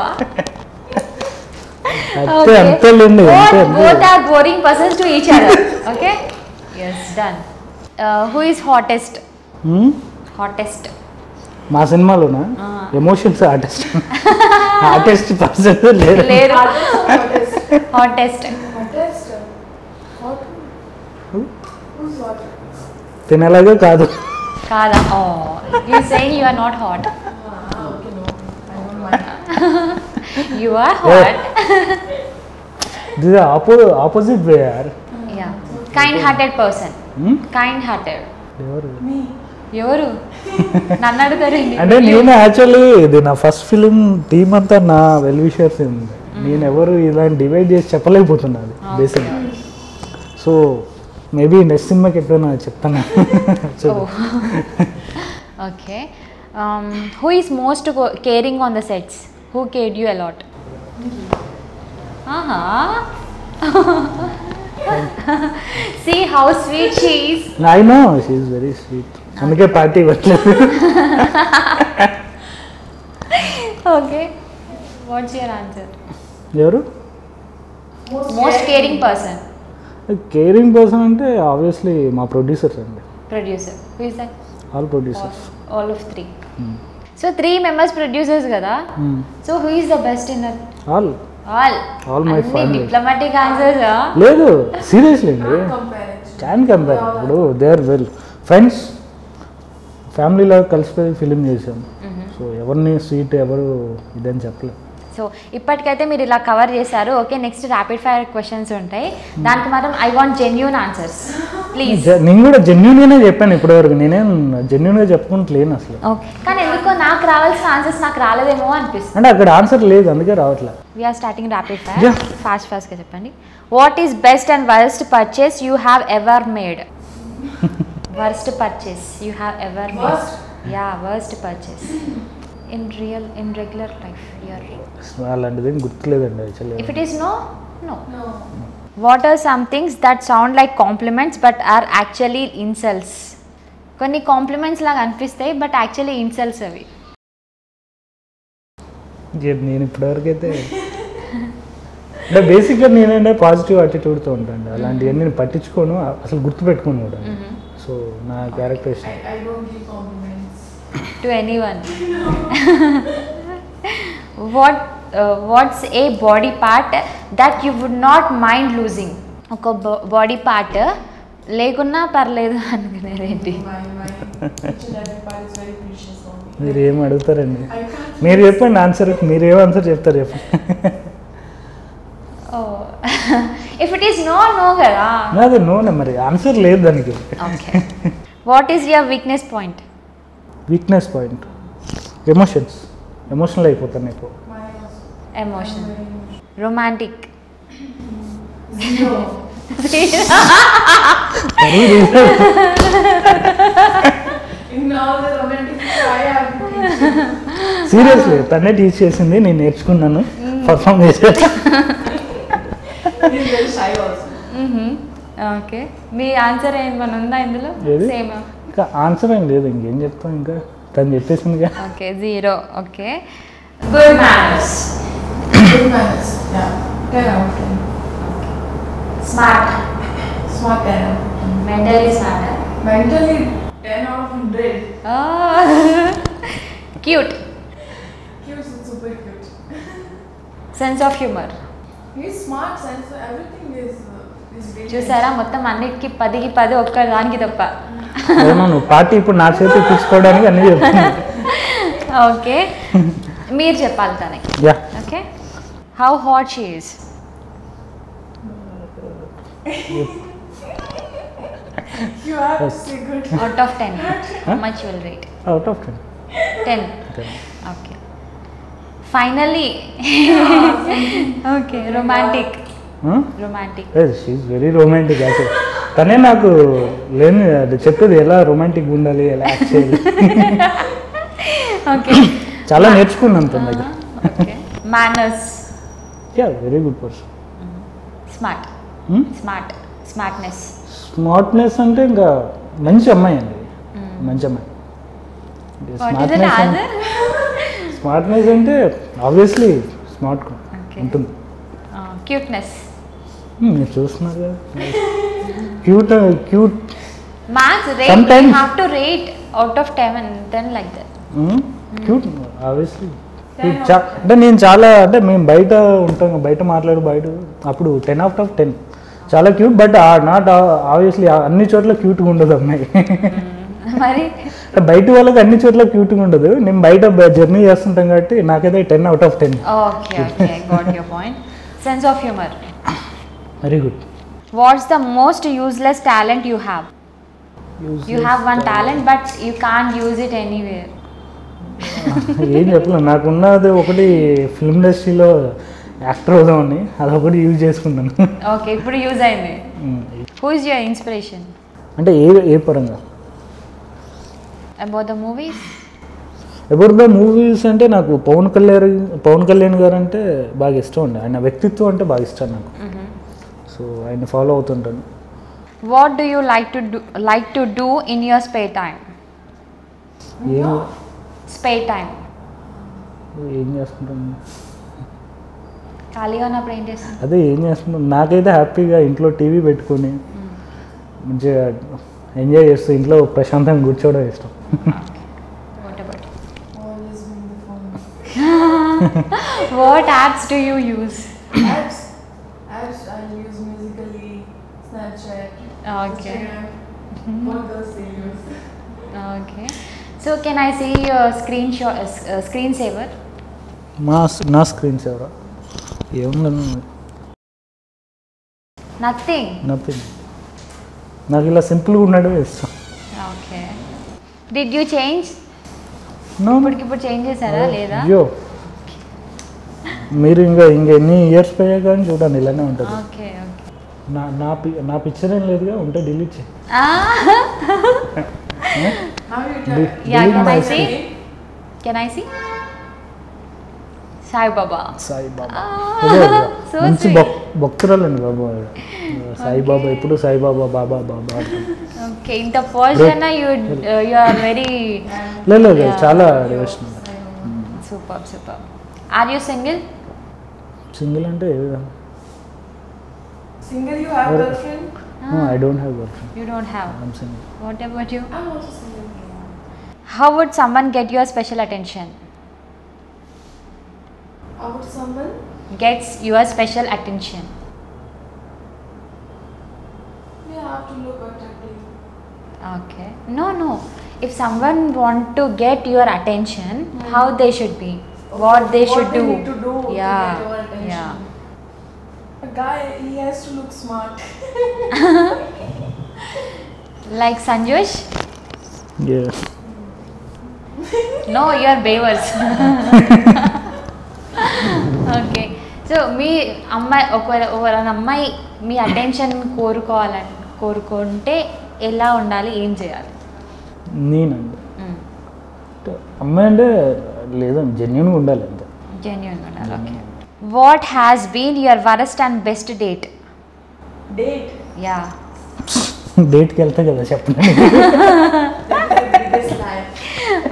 అంతే అంతేలేండి అంతే Both, అంతే both are boring persons to each other. Okay. Yes, done. Uh, who is hottest? Hmm? Hottest. మా సినిమాలోనా ఆ. Emotions artist artist person లేరు లేరు Hottest. Hottest Hottest. Hot. Who's hot? తినేలాగా కాదు కాదా oh you saying you are not hot Ah, okay, no. I don't mind. You are hot this ఆపో opposite way యార్ yeah kind hearted person kind hearted ఎవరు Me. ఎవరు నన్ను అడుగుతారండి అంటే నేను యాక్చువల్లీ ఇది నా ఫస్ట్ ఫిలిం టీమ్ అంతా నా వెల్ విషర్స్ ఉంది నేను ఎవరు ఇలా డివైడ్ చేసి చెప్పలేకపోతున్నాను బేసిక్గా సో మేబీ నెక్స్ట్ సినిమాకి ఎప్పుడైనా చెప్తాను okay who is most caring on the sets who cared you a lot ఆహా see how sweet she's I know she's very sweet అందుకే పార్టీ ఇవ్వట్లేదు ఓకే వాట్స్ యువర్ ఆన్సర్ ఎవరు most caring person caring person అంటే obviously మా producers అండి producer who is that all producers all of three so three members producers కదా so who is the best in that all all All my family. Diplomatic answers లేదు seriously అండి Can't compare it. Can compare ఇప్పుడు they are well friends ఫ్యామిలీలో కలిసిపోయి film చేసాం so ఎవరిని sweet ఎవరు ఇదని చెప్పలేదు సో ఇప్పటికైతే మీరు ఇలా కవర్ చేశారు okay next rapid fire questions ఉంటాయి దానికి మాత్రం I want genuine answers please జ- నేను కూడా జెన్యున్గానే చెప్పాను ఇప్పటివరకు నేనేం జెన్యున్గా చెప్పుకుంటలేను అసలు ఓకే కానీ ఎందుకో నాకు రావాల్సిన ఆన్సర్స్ నాకు రాలేదేమో అనిపిస్తుంది అంటే అక్కడ ఆన్సర్ లేదు అందుకే రావట్లే we are starting rapid fire Yeah. Fast ఫాస్ట్గా చెప్పండి what is best and worst purchase you have ever made worst purchase you have ever made Worst? Yeah worst purchase in real in regular life you are అలాంటిది ఏం గుర్తులేదండి if actually it is no no No. What are some things that sound like compliments but are actually insults కొన్ని compliments లాగా అనిపిస్తాయి but actually insults అవి నేను ఇప్పటివరకు అయితే అంటే బేసిక్గా నేనంటే పాజిటివ్ యాటిట్యూడ్తో ఉంటాను అలాంటివన్నీ నేను పట్టించుకోను అసలు గుర్తుపెట్టుకోను కూడా సో నా characterisation I, I don't give compliments. To anyone what what's a body part that you would not mind losing ఒక బాడీ పార్ట్ లేకున్నా పర్లేదు అనుకునేదేంటి My, my each and every part is very precious for me. మీరు ఏం అడుగుతారండి I can't. మీరు చెప్పండి answer మీరు ఏం ఆన్సర్ చెప్తారు చెప్పండి if it is no no కదా అదే నోనే మరి ఆన్సర్ లేదు దానికి okay what is your weakness point weakness point emotions emotional అయిపోతాను ఎక్కువ My also. Emotion Very emotional. Romantic Zero. In all the romantic I have to teach. Seriously తనే teach చేసింది నేను నేర్చుకున్నాను పర్ఫామ్ చేశాను He is very shy also. Okay మీ answer ఏమైనా ఉందా ఇందులో ఏది? సేమ్ ఇంకా ఆన్సర్ ఏం లేదు ఇంకేం చెప్తాం ఇంకా తను చెప్పేసిందిగా okay zero okay good manners Good manners. Yeah. 10 out of 10. Smart Smart 10 out of 10. Mentally smart Mentally 10 out of 100. Cute Cute is super cute. Sense of humour He's smart, sense, everything is, uh, is brilliant. చూసారా మొత్తం అన్నిటికీ పదికి పది ఒక్క దానికి తప్ప అవును నువ్వు పార్టీ ఇప్పుడు నా చేతి తీసుకోవడానికి అన్నీ చెప్తున్నాను ఓకే మీరు చెప్పాలి తనకి yeah okay how hot she is You have to say good. Out of ten much will rate out of ten ten okay finally okay romantic romantic she's very romantic actual తనే నాకు లేని అది చెప్పేది ఎలా romantic ఉండాలి ఎలా act చేయాలి okay చాలా నేర్చుకున్నాను తన దగ్గర okay manners yeah very good person smart smart smartness smartness అంటే ఇంకా మంచి అమ్మాయి అండి మంచి అమ్మాయి what is it answer smartness అంటే ఆబ్వియస్లీ స్మార్ట్ Okay. ఉంటుంది క్యూట్నెస్ Hmm, మీరు చూస్తున్నారు కదా cute cute maths rate you Sometimes- have to rate out of ten ten like that cute obviously అంటే నేను చాలా అంటే మేము బయట ఉంటాం బయట మాట్లాడు బయట అప్పుడు టెన్ అవుట్ ఆఫ్ టెన్ చాలా క్యూట్ బట్ నాట్ ఆబ్వియస్లీ అన్ని చోట్ల క్యూట్గా ఉండదు అమ్మాయి మరి అంటే బయట వాళ్ళకి అన్ని చోట్ల క్యూట్గా ఉండదు నేను బయట జర్నీ చేస్తుంటాం కాబట్టి నాకైతే ten out of ten okay okay got your point sense of humour very good what's the most useless talent you have you have one talent but you can use it anywhere ఏం చెప్పలేను నాకున్నది ఒకటి film ఇండస్ట్రీలో actor అవుదామని అదొకటి use చేసుకున్నాను okay ఇప్పుడు use అయింది Hmm. Who is your inspiration అంటే ఏ ఏ పరంగా about the movies about the movies అంటే నాకు పవన్ కళ్యాణ్ పవన్ కళ్యాణ్ గారు అంటే బాగా ఇష్టం అండి ఆయన వ్యక్తిత్వం అంటే బాగా ఇష్టం నాకు సో ఆయన ఫాలో అవుతుంటాను what do you like to do like to do in your spare time ఏం స్పే టైమ్ ఏం చేసుకుంటాను ఖాళీగా ఉన్నప్పుడు ఏం చేస్తాం అదే ఏం చేసుకుంటాను నాకైతే హ్యాపీగా ఇంట్లో టీవీ పెట్టుకొని మంచిగా ఎంజాయ్ చేస్తూ ఇంట్లో ప్రశాంతంగా కూర్చోవడం ఇష్టం what about Always bring the phone. What apps do you use apps. Apps I use musically, Snapchat, Okay. Instagram. What girls they use. Okay so can I see your screen షా screen saver మా నా screens ఎవరా ఏముందని nothing nothing నాకు ఇలా సింపుల్గా ఉండడమే ఇష్టం okay did you change No, no. ఇప్పటికి ఇప్పుడు చేంజ్ చేశారా లేదా అయ్యో మీరు ఇంకా ఇంకా ఎన్ని ఇయర్స్ పోయా కానీ చూడండి ఇలానే ఉంటుంది ఓకే ఓకే నా నా పి- నా పిక్చర్ ఏం లేదుగా ఉంటే డిలీట్ చేయి How you Di- try? యా delete can my I see can I see Saibaba Saibaba Ah, అదే అదే. so మంచి sweet. భక్ భక్తురాలండి బాబా ఆవిడ. సాయిబాబా ఎప్పుడు సాయిబాబా బాబా బాబా అంటుంది. ఓకే ఇంత పోస్ట్ అన్న యూ యు ఆర్ వెరీ లేదు లేదు లేదు, చాలా devotion super super are you single single అంటే ఏ విధంగా Single, you have Or- girlfriend? I don't have girl friend you don't have I'm single what about you I'm also single. How would someone get your special attention How would someone? Gets your special attention We have to look attractive. Okay. No, no. If someone want to get your attention, how they should be, what they What should they do. need to do to yeah. get your attention. Yeah. A guy, he has to look smart. Like Sanjosh? No, you are bavers. Okay so మీ అమ్మాయి ఒకవేళ ఒకవేళ అమ్మాయి మీ attention కోరుకోవాలని కోరుకుంటే ఎలా ఉండాలి ఏం చేయాలి నేనండి అంటే అమ్మాయి అంటే లేదండి జెన్యున్గా ఉండాలి అంతే జెన్యున్ ఉండాలి okay what has been your worst and best date Date. Yeah డేట్కి వెళ్తే కదా చెప్పండి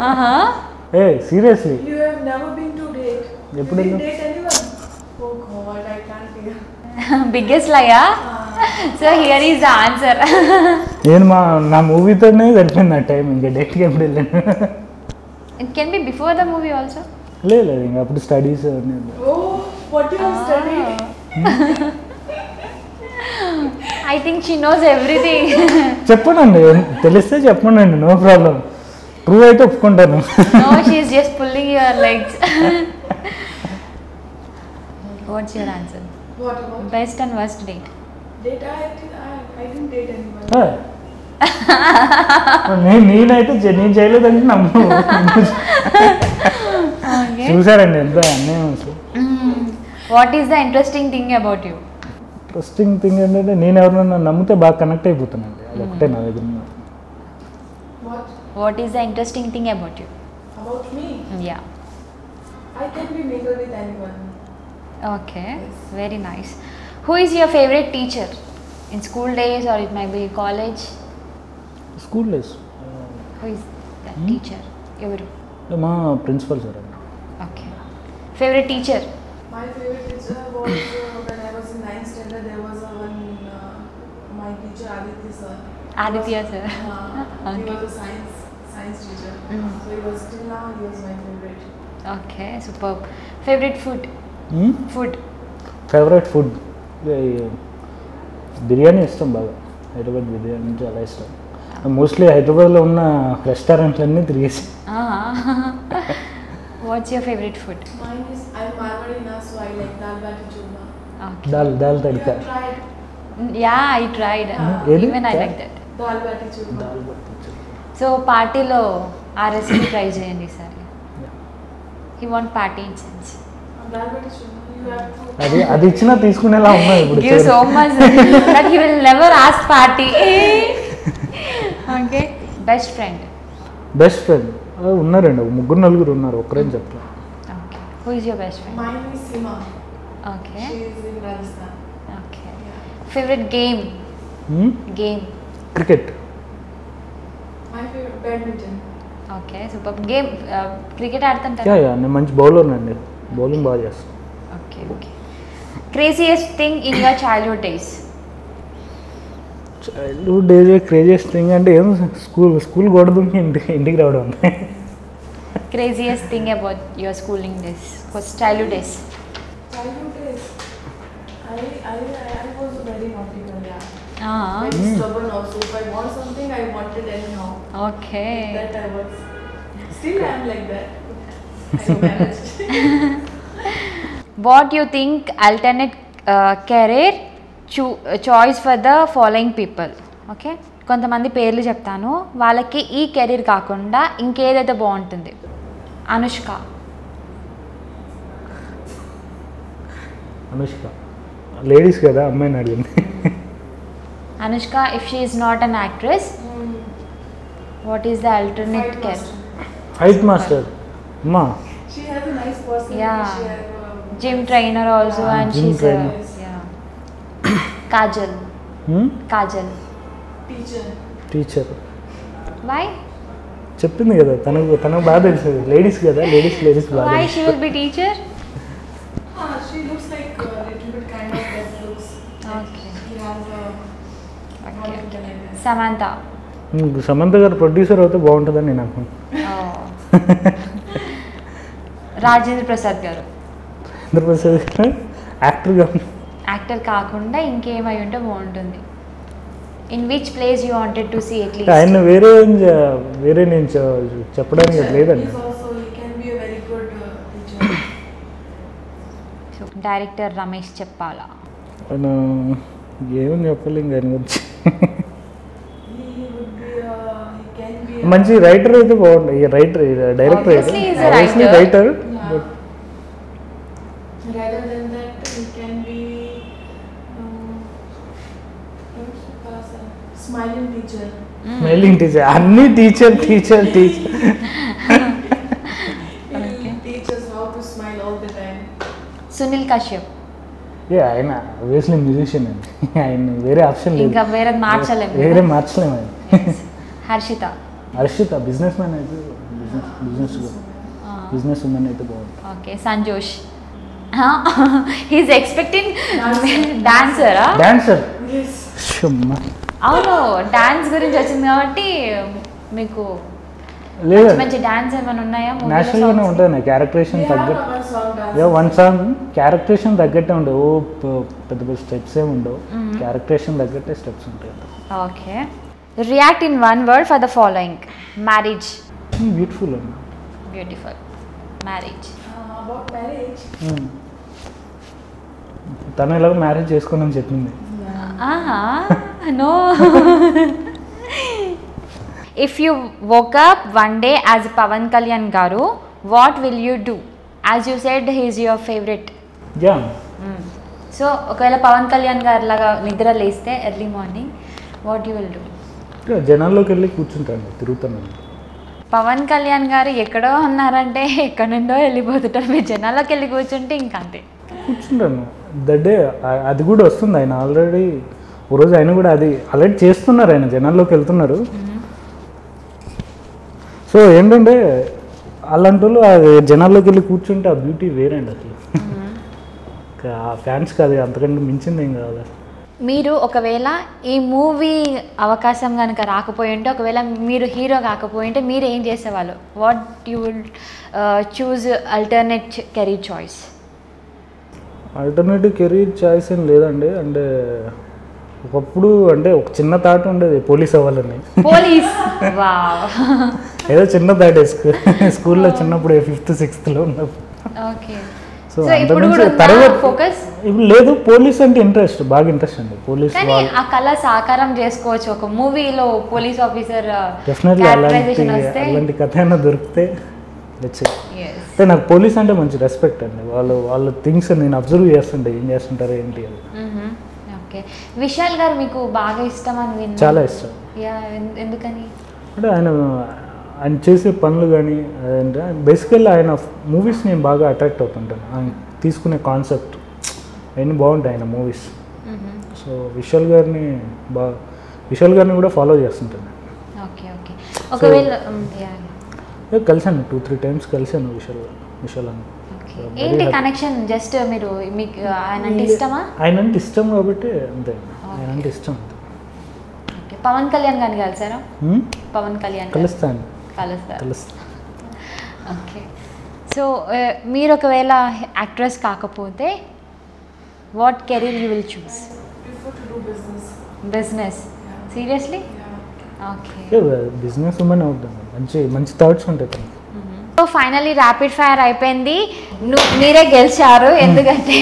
ఆహా ఏ seriously You have never been to date. ఎప్పుడు you didn't వెళ్ళావు? date anyone? Oh God, I can't hear. Biggest liar so here is the answer నేను మా నా మూవీతోనే సరిపోయింది ఆ టైం ఇంకా డేట్కి ఎప్పుడు వెళ్ళాను it can be before the movie also లేదు లేదు ఇంకా అప్పుడు studies Oh, what you have studied? I think she knows everything చెప్పనండి తెలిస్తే చెప్పనండి నో ప్రాబ్లం ప్రూవ్ అయితే ఒప్పుకుంటాను no she's just pulling your legs what's your answer What about best and worst date date? I, did, I, I didn't date anyone. ఆ. నేను నేనైతే చే- నేను చేయలేదంటే నమ్ము ఓకే చూసారండి ఎంత అన్యాయం అసలు what is the interesting thing about you interesting thing ఏంటంటే నేను ఎవరినైనా నమ్మితే బాగా కనెక్ట్ అయిపోతానండి అది ఒకటే నా దగ్గర ఉన్నది. What what is the interesting thing about you about me? Yeah I can be mingled with anyone. Okay very nice who is your favourite teacher in school days or it may be college school days who is that teacher ఎవరు మా principal sir అండి okay favourite teacher My favorite teacher was uh, when I was in ninth standard. There was a one uh, my teacher Aditya sir. Aditya sir Uh, He was a science science teacher. Mm. So he was till now he was my favorite. Okay super favourite food food favourite food biryani ఇష్టం బాగా హైదరాబాద్ బిర్యానీ చాలా ఇష్టం mostly హైదరాబాద్లో ఉన్న రెస్టారెంట్లన్నీ తిరిగేసి what's your favourite food Mine is I'm Marwari now, so I like dal bati churma. Okay dal dal You తడిక have tried yeah I tried ఏది? Even I like that dal bati churma. Dal bati so పార్టీలో ఆ recipe try చేయండి ఈసారి he want party in sense Dal bati churma. You have to. అది అది ఇచ్చినా తీసుకునేలా ఉన్నాయి ఇప్పుడు give so much that he will never ask party okay best friend best friend ఉన్నారండి ఒక ముగ్గురు నలుగురు ఉన్నారు ఒక్కరేం చెప్పలేదు okay who is your best friend Mine is Sima. Okay She is in Rajasthan. Okay Yeah. Favourite game game cricket My favorite badminton. Okay super game cricket yeah ఆడుతుంటారా yeah నేను మంచి బౌలర్ అండి బౌలింగ్ బాగా చేస్తాను okay okay craziest thing in your childhood days childhood days craziest thing అంటే ఏం school school కూడా ఇంటికి ఇంటికి రావడం craziest thing about your schooling days childhood days Childhood days. I, I, I was a very naughty girl, yeah. Very stubborn also. If I want something, I want it anyhow. Okay That I was. Still I am like that. I managed. What you think alternate career చూ choice for the following people okay కొంతమంది పేర్లు చెప్తాను వాళ్ళకి ఈ career కాకుండా ఇంకేదైతే బాగుంటుంది Anushka Anushka ladies కదా అమ్మాయిని అడిగింది Anushka if she is not an actress Mm. What is the alternate Fight career master. Fight master అమ్మా She has a nice personality. Yeah. She has a gym trainer also Yeah. And Gym she's trainer. Kajal Kajal teacher. Teacher why చెప్పింది కదా తనకు తనకు బాగా తెలుసు ladies కదా ladies ladies బాగా why తెలుసు. She will be teacher Ah, she looks like a little bit kind of that looks. like Okay. She has a. Okay, how okay. can I say? Samantha um, Samantha garu producer అయితే బాగుంటుందని నేను అనుకున్నాను రాజేంద్ర ప్రసాద్ గారు చంద్రప్రసాద్ గారు యాక్టర్గా actor కాకుండా ఇంకేమై ఉంటే బాగుంటుంది in which place you wanted to see ఆయన ఎట్లీస్ట్ వేరే ఏం చే- వేరే నేను చె- చెప్పడానికి అది లేదండి He's also, he can be a very good uh, teacher. Director Ramesh చెప్పాలా ఆయన ఏమని చెప్పాలి ఇంకా ఆయన గురించి he would be, uh, he can be. a- మంచి రైటర్ అయితే బాగుంటుంది ఈ రైటర్ డైరెక్టర్ అయితే Obviously he's a Obviously writer. Writer Yeah. Rather than that, he can be. Um, what's the person? Smiling teacher. Smiling teacher అన్ని teacher teacher teacher He'll teach us how to smile all the time. Sunil Kashyap ఏ ఆయన obviously musician అండి ఆయన వేరే option లేదు ఇంకా వేరే మార్చలేము వేరే మార్చలేము ఆయన హర్షిత హర్షిత బిజినెస్ మ్యాన్ అయితే బిజినెస్ బిజినెస్ బిజినెస్ ఉమెన్ అయితే బాగుంది ఓకే సంజోష్ హీస్ ఎక్స్పెక్టింగ్ డాన్సరా డాన్సర్ Yes. అవును డాన్స్ గురించి వచ్చింది కాబట్టి మీకు లేదు మంచి మంచి డాన్స్ ఏమైనా ఉన్నాయా movie లో న్యాచురల్గానే songs? ఉంటుంది క్యారెక్టరేషన్ We have తగ్గట్టు our song dance. ఏ వన్ సాంగ్ క్యారెక్టరేషన్ తగ్గట్టే ఉండవు ఓ ప- పెద్ద పెద్ద స్టెప్స్ ఏమి ఉండవు క్యారెక్టరేషన్ తగ్గట్టే స్టెప్స్ ఉంటాయి okay react in one word for the following marriage beautiful అండి beautiful marriage Uh, about marriage. Mm. తను ఎలాగో మ్యారేజ్ చేసుకోనని చెప్పింది ఆహా no if you woke up one day as Pavan Kalyan garu what will you do as you said he's your favourite yeah so ఒకవేళ పవన్ కళ్యాణ్ గారు లాగా నిద్ర లేస్తే early morning what you will do జనాల్లోకి వెళ్ళి కూర్చుంటాను తిరుగుతాను పవన్ కళ్యాణ్ గారు ఎక్కడో ఉన్నారంటే ఎక్కడ నుండో వెళ్ళిపోతుంటారు మీరు జనాల్లోకి వెళ్ళి కూర్చుంటే ఇంకా అంతే కూర్చుంటాను దడ్డే అది కూడా వస్తుంది ఆయన ఆల్రెడీ ఓ రోజు ఆయన కూడా అది ఆల్రెడీ చేస్తున్నారు ఆయన జనాల్లోకి వెళ్తున్నారు సో ఏంటంటే అలాంటి వాళ్ళు ఆ జనాల్లోకి వెళ్ళి కూర్చుంటే ఆ బ్యూటీ వేరండి అసలు ఇంకా ఆ ఫ్యాన్స్కి అది అంతకంటే మించింది ఏం కావాలి మీరు ఒకవేళ ఈ మూవీ అవకాశం కనుక రాకపోయి ఉంటే ఒకవేళ మీరు హీరో కాకపోయి ఉంటే మీరు ఏం చేసేవాళ్ళు what you will choose alternate career choice alternative career choice ఏం లేదండి అంటే ఒకప్పుడు అంటే ఒక చిన్న థాట్ ఉండేది పోలీస్ అవ్వాలని పోలీస్ వా ఏదో చిన్న థాట్ స్కూ స్కూల్లో చిన్నప్పుడు ఫిఫ్త్ సిక్స్త్లో ఉన్నప్పుడు ఓకే సో సో ఇప్పుడు కూడా తర్వాత ఫోకస్ ఇప్పుడు లేదు పోలీస్ అంటే ఇంట్రెస్ట్ బాగా ఇంట్రెస్ట్ అండి పోలీస్ కానీ వాళ్ళు ఆ కళ సాకారం చేసుకోవచ్చు ఒక మూవీలో పోలీస్ ఆఫీసర్ డెఫినెట్లీ అలాంటి క్యారెక్టరైజేషన్ వస్తే అలాంటి కథ అయినా దొరికితే తెచ్చే Yes. అంటే నాకు పోలీస్ అంటే మంచి రెస్పెక్ట్ అండి వాళ్ళు వాళ్ళ థింగ్స్ నేను అబ్జర్వ్ చేస్తుంటే ఏం చేస్తుంటారు ఏంటి అని మ్మ్. ఓకే విశాల్ గారు మీకు బాగా ఇష్టం అని విన్నా చాలా ఇష్టం యా ఎన్- ఎందుకని అంటే ఆయన ఆయన చేసే పనులు కానీ అంటే బేసికల్లీ ఆయన మూవీస్ నేను బాగా అట్రాక్ట్ అవుతుంటాను ఆయన తీసుకునే కాన్సెప్ట్ అవన్నీ బాగుంటాయి ఆయన మూవీస్ మ్మ్. సో విశాల్ గారిని బాగా విశాల్ గారిని కూడా ఫాలో చేస్తుంటాను ఓకే ఓకే ఒకవేళ మ్, యా, ఏ, కలిశాను టూ త్రీ టైమ్స్ కలిశాను విశాల్ విశాల్ అని ఓకే. So, very ఏంటి happy. కనెక్షన్ జస్ట్ మీరు మీకు ఆయన అంటే ఇష్టమా ఆయన అంటే ఇష్టం కాబట్టి అంతే ఆయన అంటే ఇష్టం అంతే ఓకే పవన్ కళ్యాణ్ గారిని కలిసారా హ్మ్? పవన్ కళ్యాణ్ గారు కలుస్తాను కలుస్తారు కలుస్తా ఓకే సో మీరు ఒకవేళ యాక్ట్రెస్ కాకపోతే what career you will choose Prefer to do business. Business seriously Yeah. Okay business woman అవుతాను మంచి మంచి థాట్స్ ఉంటాయి తనకి సో ఫైనలీ ర్యాపిడ్ ఫైర్ అయిపోయింది ను- మీరే గెలిచారు ఎందుకంటే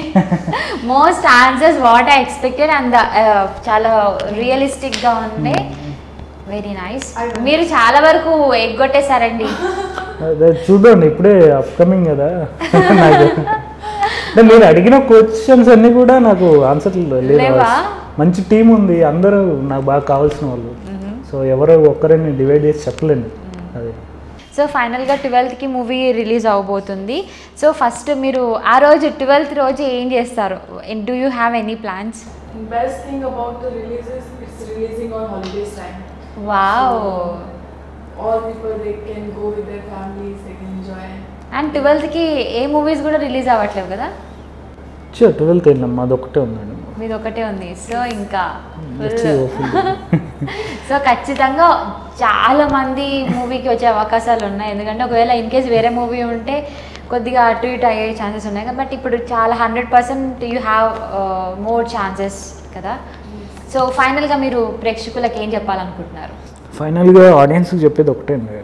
most answers what I expected and చాలా రియలిస్టిక్గా ఉండే వెరీ నైస్ మీరు చాలా వరకు ఎగ్గొట్టేశారండి అదే చూద్దాం ఇప్పుడే అప్కమింగ్ కదా నాకు అంటే మీరు అడిగిన క్వశ్చన్స్ అన్నీ కూడా నాకు ఆన్సర్ లేదు లేవా? మంచి టీం ఉంది అందరూ నాకు బాగా కావాల్సిన వాళ్ళు సో ఎవరో ఒక్కరిని డివైడ్ చేసి చెప్పలేండి అదే సో ఫైనల్గా ట్వెల్త్కి మూవీ రిలీజ్ అవబోతుంది సో ఫస్ట్ మీరు ఆ రోజు ట్వెల్త్ రోజు ఏం చేస్తారు do you have any plans And best thing about the release is it's releasing on holidays time. Wow All people they can go with their families, they can enjoy. And ట్వెల్త్కి ఏ movies కూడా release అవ్వట్లేవు కదా చూ twelfth వెళ్ళాం మాది ఒకటే ఉందండి మీది ఒకటే ఉంది సో ఇంకా Let's see, hopefully. సో ఖచ్చితంగా చాలా మంది మూవీకి వచ్చే అవకాశాలు ఉన్నాయి ఎందుకంటే ఒకవేళ ఇన్ కేస్ వేరే మూవీ ఉంటే కొద్దిగా అటు ఇటు అయ్యే ఛాన్సెస్ ఉన్నాయి కదా బట్ ఇప్పుడు చాలా hundred percent you have more chances కదా సో ఫైనల్గా మీరు ప్రేక్షకులకు ఏం చెప్పాలనుకుంటున్నారు ఫైనల్గా ఆడియన్స్కి చెప్పేది ఒకటే అండి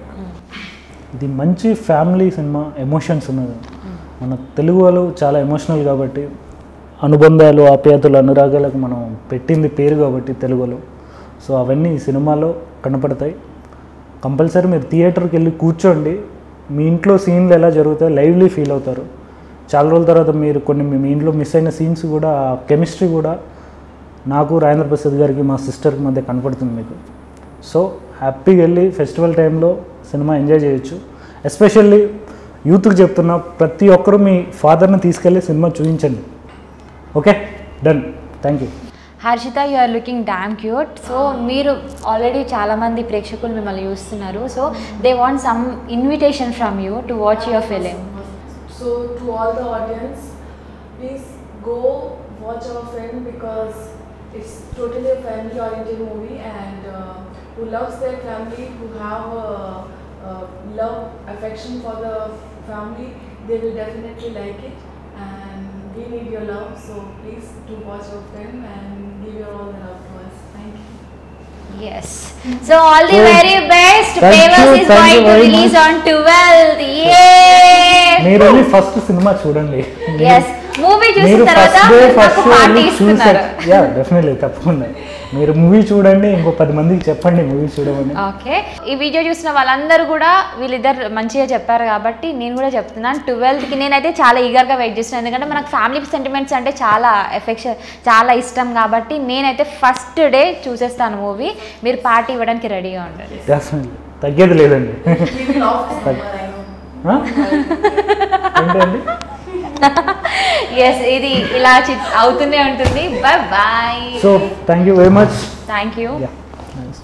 ఇది మంచి ఫ్యామిలీ సినిమా ఎమోషన్స్ ఉన్నది మన తెలుగు వాళ్ళు చాలా ఎమోషనల్ కాబట్టి అనుబంధాలు ఆప్యాయతలు అనురాగాలకు మనం పెట్టింది పేరు కాబట్టి తెలుగులో సో అవన్నీ ఈ సినిమాలో కనపడతాయి కంపల్సరీ మీరు థియేటర్కి వెళ్ళి కూర్చోండి మీ ఇంట్లో సీన్లు ఎలా జరుగుతాయో లైవ్లీ ఫీల్ అవుతారు చాలా రోజుల తర్వాత మీరు కొన్ని మీ ఇంట్లో మిస్ అయిన సీన్స్ కూడా కెమిస్ట్రీ కూడా నాకు రాజేంద్ర ప్రసాద్ గారికి మా సిస్టర్కి మధ్య కనపడుతుంది మీకు సో హ్యాపీగా వెళ్ళి ఫెస్టివల్ టైంలో సినిమా ఎంజాయ్ చేయొచ్చు ఎస్పెషల్లీ యూత్కి చెప్తున్నా ప్రతి ఒక్కరూ మీ ఫాదర్ని తీసుకెళ్ళి సినిమా చూపించండి okay done thank you Harshita you are looking damn cute so మీరు ఆల్రెడీ చాలామంది ప్రేక్షకులు మిమ్మల్ని చూస్తున్నారు so they want some invitation from you to watch your film So to all the audience, please go watch our film because it's totally a family-oriented movie and uh, who loves their family, who have uh, uh, love, affection for the family, they will definitely like it. And we need your love, so please do watch our film and give your all the love to us. Thank you. Yes so all the So, very best thank పేవర్స్ you, is thank going you to very release much. On 12th ఏ మీరు వెళ్ళి first సినిమా చూడండి yes movie చూసిన మీరు తర్వాత first day నాకు ఫస్ట్ పార్టీ చూసే ఇస్తున్నారు యా డెఫినెట్లీ తప్పకుండా మీరు మూవీ చూడండి ఇంకో పది మందికి చెప్పండి మూవీ చూడమని ఓకే ఈ వీడియో చూసిన వాళ్ళందరూ కూడా వీళ్ళిద్దరు మంచిగా చెప్పారు కాబట్టి నేను కూడా చెప్తున్నాను ట్వెల్త్కి నేనైతే చాలా ఈగర్గా వెయిట్ చేస్తున్నాను ఎందుకంటే మనకు ఫ్యామిలీ సెంటిమెంట్స్ అంటే చాలా ఎఫెక్షన్ చాలా ఇష్టం కాబట్టి నేనైతే ఫస్ట్ డే చూసేస్తాను మూవీ మీరు పార్టీ ఇవ్వడానికి రెడీగా ఉండండి డెఫినెట్లీ తగ్గేది లేదండి We will offer somewhere, I know. ఆ? ఏంటండి ఎస్ ఇది ఇలా చి- అవుతూనే ఉంటుంది bye bye so thank you very much thank you yeah nice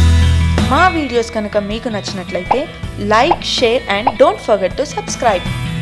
మా వీడియోస్ కనుక మీకు నచ్చినట్లయితే like share and don't forget to subscribe